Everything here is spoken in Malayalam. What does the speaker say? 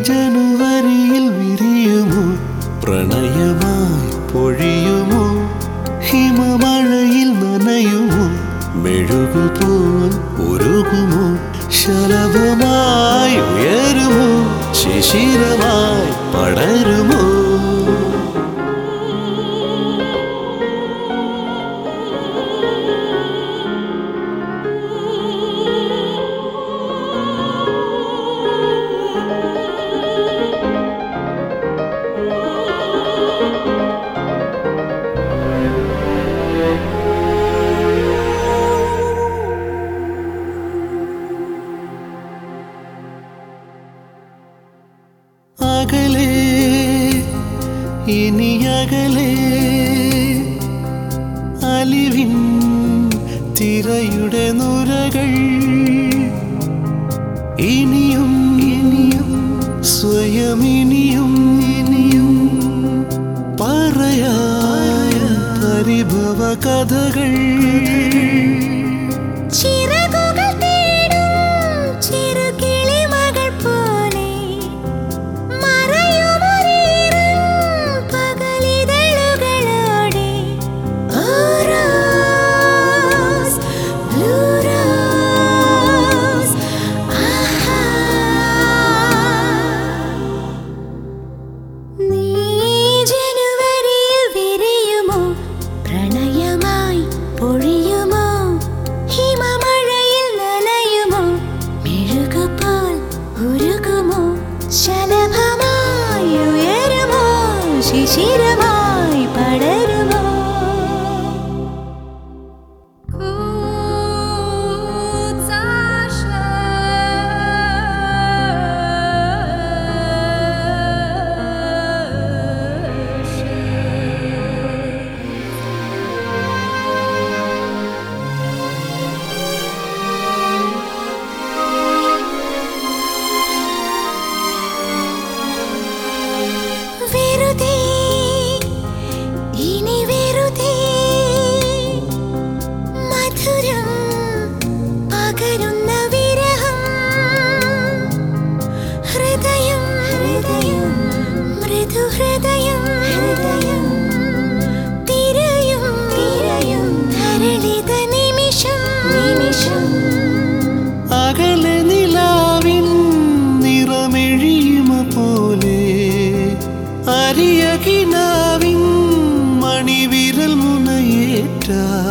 ജനുവരിയിൽ വിരിയുമോ പ്രണയമായി പൊഴിയുമോ ഹിമമഴയിൽ നനയുമോ മെഴുകുപോൽ ഉരുകുമോ ശലഭമായി ഉയരുമോ ശിശിരമായി പടരുമോ അകലെ ഇനി അകലെ അലിവിൻ തിരയുടെ നുരകൾ ഇനിയും ഇനിയും സ്വയം ഇനിയും ഇനിയും പറയായ പരിഭവ കഥകൾ ചിറകുകൾ തേടും ചെറുകിളിമകൾ പോലെ മറയുമൊരീറൻ പകലിതളുകളോടെ ഓരോസ് ബ്ലൂ റോസ് ആഹാ നീ ജനുവരിയിൽ വിരിയുമോ പ്രണയമായി പൊഴിയുമോ ഹിമമഴയിൽ നനയുമോ മെഴുകുപോൽ ഉരുകുമോ ശലഭമായി ഉയരുമോ ശിശിരമായി പടരുമോ വെറുതെ ഇനി വെറുതെ മധുരം പകരുന്ന വിരഹം ഹൃദയം ഹൃദയം മൃദുഹൃദയം ഹൃദയം തിരയും തിരയും ഹരളിത നിമിഷം നിമിഷം അകലെ നിലാവിൻ നിറമെഴിയുമ പോലെ അരിയ കിനാവിൻ മണിവിരൽ മുനയേറ്റ